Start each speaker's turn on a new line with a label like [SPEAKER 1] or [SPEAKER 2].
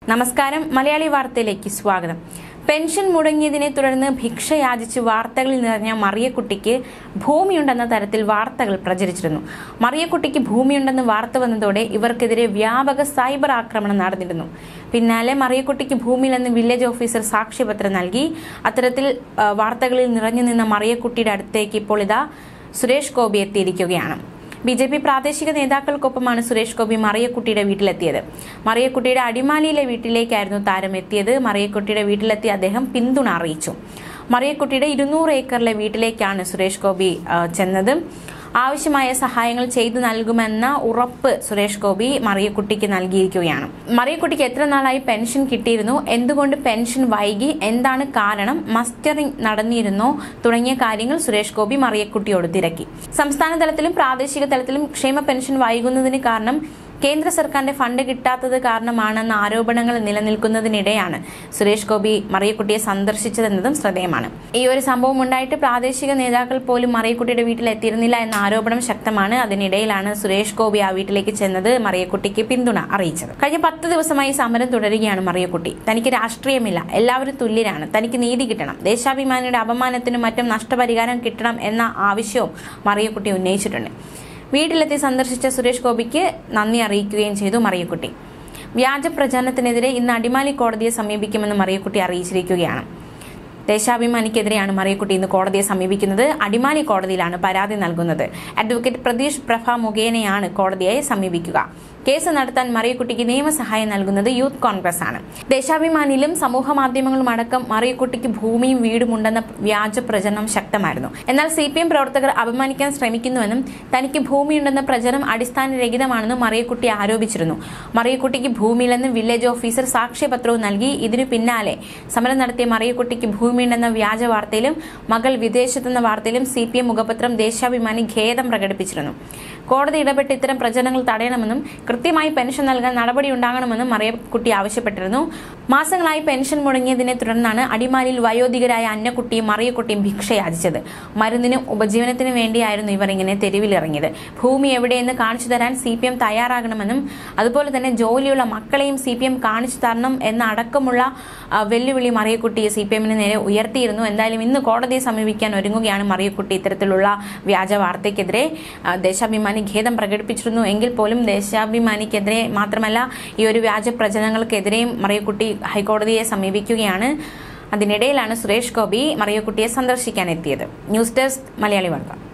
[SPEAKER 1] നമസ്കാരം മലയാളി വാർത്തയിലേക്ക് സ്വാഗതം പെൻഷൻ മുടങ്ങിയതിനെ തുടർന്ന് ഭിക്ഷ യാചിച്ച് വാർത്തകളിൽ നിറഞ്ഞ മറിയക്കുട്ടിക്ക് ഭൂമിയുണ്ടെന്ന തരത്തിൽ വാർത്തകൾ പ്രചരിച്ചിരുന്നു മറിയക്കുട്ടിക്ക് ഭൂമിയുണ്ടെന്ന് വാർത്ത വന്നതോടെ ഇവർക്കെതിരെ വ്യാപക സൈബർ ആക്രമണം നടന്നിരുന്നു പിന്നാലെ മറിയക്കുട്ടിക്ക് ഭൂമിയിലെന്ന് വില്ലേജ് ഓഫീസർ സാക്ഷ്യപത്രം നൽകി അത്തരത്തിൽ ആ, വാർത്തകളിൽ നിറഞ്ഞു നിന്ന മറിയക്കുട്ടിയുടെ അടുത്തേക്ക് ഇപ്പോൾ ഇതാ സുരേഷ് ഗോപി എത്തിയിരിക്കുകയാണ് ബി ജെ പി പ്രാദേശിക നേതാക്കൾക്കൊപ്പമാണ് സുരേഷ് ഗോപി മറിയക്കുട്ടിയുടെ വീട്ടിലെത്തിയത് മറിയക്കുട്ടിയുടെ അടിമാലിയിലെ വീട്ടിലേക്കായിരുന്നു താരം എത്തിയത് മറിയക്കുട്ടിയുടെ വീട്ടിലെത്തി അദ്ദേഹം പിന്തുണ അറിയിച്ചു മറിയക്കുട്ടിയുടെ ഇരുന്നൂറ് ഏക്കറിലെ വീട്ടിലേക്കാണ് സുരേഷ് ഗോപി ആ, ചെന്നത് ആവശ്യമായ സഹായങ്ങൾ ചെയ്തു നൽകുമെന്ന ഉറപ്പ് സുരേഷ് ഗോപി മറിയക്കുട്ടിക്ക് നൽകിയിരിക്കുകയാണ് മറിയക്കുട്ടിക്ക് എത്ര നാളായി പെൻഷൻ കിട്ടിയിരുന്നു എന്തുകൊണ്ട് പെൻഷൻ വൈകി എന്താണ് കാരണം മസ്റ്ററിംഗ് നടന്നിരുന്നോ തുടങ്ങിയ കാര്യങ്ങൾ സുരേഷ് ഗോപി മറിയക്കുട്ടിയോട് തിരക്കി സംസ്ഥാന തലത്തിലും പ്രാദേശിക തലത്തിലും ക്ഷേമ പെൻഷൻ വൈകുന്നതിന് കാരണം കേന്ദ്ര സർക്കാരിന്റെ ഫണ്ട് കിട്ടാത്തത് കാരണമാണെന്ന ആരോപണങ്ങൾ നിലനിൽക്കുന്നതിനിടെയാണ് സുരേഷ് ഗോപി മറിയക്കുട്ടിയെ സന്ദർശിച്ചതെന്നതും ശ്രദ്ധേയമാണ് ഈ ഒരു സംഭവം ഉണ്ടായിട്ട് പ്രാദേശിക നേതാക്കൾ പോലും മറിയക്കുട്ടിയുടെ വീട്ടിൽ എത്തിയിരുന്നില്ല എന്ന ആരോപണം ശക്തമാണ് അതിനിടയിലാണ് സുരേഷ് ഗോപി ആ വീട്ടിലേക്ക് ചെന്നത് മറിയക്കുട്ടിക്ക് പിന്തുണ അറിയിച്ചത് കഴിഞ്ഞ പത്ത് ദിവസമായി സമരം തുടരുകയാണ് മറിയക്കുട്ടി തനിക്ക് രാഷ്ട്രീയമില്ല എല്ലാവരും തുല്യരാണ് തനിക്ക് നീതി കിട്ടണം ദേശാഭിമാനിയുടെ അപമാനത്തിനും മറ്റും നഷ്ടപരിഹാരം കിട്ടണം എന്ന ആവശ്യവും മറിയക്കുട്ടി ഉന്നയിച്ചിട്ടുണ്ട് വീട്ടിലെത്തി സന്ദർശിച്ച സുരേഷ് ഗോപിക്ക് നന്ദി അറിയിക്കുകയും ചെയ്തു മറിയക്കുട്ടി വ്യാജ പ്രചാരണത്തിനെതിരെ ഇന്ന് അടിമാലി കോടതിയെ സമീപിക്കുമെന്ന് മറിയക്കുട്ടി അറിയിച്ചിരിക്കുകയാണ് ദേശാഭിമാനിക്കെതിരെയാണ് മറിയക്കുട്ടി ഇന്ന് കോടതിയെ സമീപിക്കുന്നത് അടിമാലി കോടതിയിലാണ് പരാതി നൽകുന്നത് അഡ്വക്കേറ്റ് പ്രതീഷ് പ്രഭ മുഖേനയാണ് കോടതിയെ സമീപിക്കുക കേസ് നടത്താൻ മറിയക്കുട്ടിക്ക് നിയമസഹായം നൽകുന്നത് യൂത്ത് കോൺഗ്രസ് ആണ് ദേശാഭിമാനിയിലും സമൂഹ മാധ്യമങ്ങളും അടക്കം മറിയക്കുട്ടിക്ക് ഭൂമിയും വീടും ഉണ്ടെന്ന വ്യാജ പ്രചരണം ശക്തമായിരുന്നു എന്നാൽ സി പി എം പ്രവർത്തകർ അപമാനിക്കാൻ ശ്രമിക്കുന്നുവെന്നും തനിക്ക് ഭൂമിയുണ്ടെന്ന പ്രചരണം അടിസ്ഥാനരഹിതമാണെന്നും മറിയക്കുട്ടി ആരോപിച്ചിരുന്നു മറിയക്കുട്ടിക്ക് ഭൂമിയിലെന്ന് വില്ലേജ് ഓഫീസർ സാക്ഷ്യപത്രവും നൽകി ഇതിനു പിന്നാലെ സമരം നടത്തിയ മറിയക്കുട്ടിക്ക് ഭൂമിയുണ്ടെന്ന വ്യാജ വാർത്തയിലും മകൾ വിദേശത്തെന്ന വാർത്തയിലും സി പി എം മുഖപത്രം ദേശാഭിമാനി ഖേദം പ്രകടിപ്പിച്ചിരുന്നു കോടതി ഇടപെട്ട് ഇത്തരം പ്രചരണങ്ങൾ തടയണമെന്നും കൃത്യമായി പെൻഷൻ നൽകാൻ നടപടിയുണ്ടാകണമെന്നും മറിയക്കുട്ടി ആവശ്യപ്പെട്ടിരുന്നു മാസങ്ങളായി പെൻഷൻ മുടങ്ങിയതിനെ തുടർന്നാണ് അടിമാലിയിൽ വയോധികരായ അന്നക്കുട്ടിയും മറിയക്കുട്ടിയും ഭിക്ഷ യാചിച്ചത് മരുന്നിനും ഉപജീവനത്തിനും വേണ്ടിയായിരുന്നു ഇവർ ഇങ്ങനെ തെരുവിലിറങ്ങിയത് ഭൂമി എവിടെയെന്ന് കാണിച്ചു തരാൻ സി പി എം തയ്യാറാകണമെന്നും അതുപോലെ തന്നെ ജോലിയുള്ള മക്കളെയും സി പി എം കാണിച്ചു തരണം എന്ന അടക്കമുള്ള ആ, വെല്ലുവിളി മറിയക്കുട്ടി സി പി എമ്മിന് നേരെ ഉയർത്തിയിരുന്നു എന്തായാലും ഇന്ന് കോടതിയെ സമീപിക്കാൻ ഒരുങ്ങുകയാണ് മറിയക്കുട്ടി ഇത്തരത്തിലുള്ള വ്യാജ വാർത്തയ്ക്കെതിരെ ആ, ദേശാഭിമാനി ഖേദം പ്രകടിപ്പിച്ചിരുന്നു എങ്കിൽ പോലും ദേശാഭിമാനിക്കെതിരെ മാത്രമല്ല ഈ ഒരു വ്യാജ പ്രചരണങ്ങൾക്കെതിരെയും മറിയക്കുട്ടി ഹൈക്കോടതിയെ സമീപിക്കുകയാണ് അതിനിടയിലാണ് സുരേഷ് ഗോപി മറിയക്കുട്ടിയെ സന്ദർശിക്കാൻ എത്തിയത് ന്യൂസ് ഡെസ്ക് മലയാളി വാർത്ത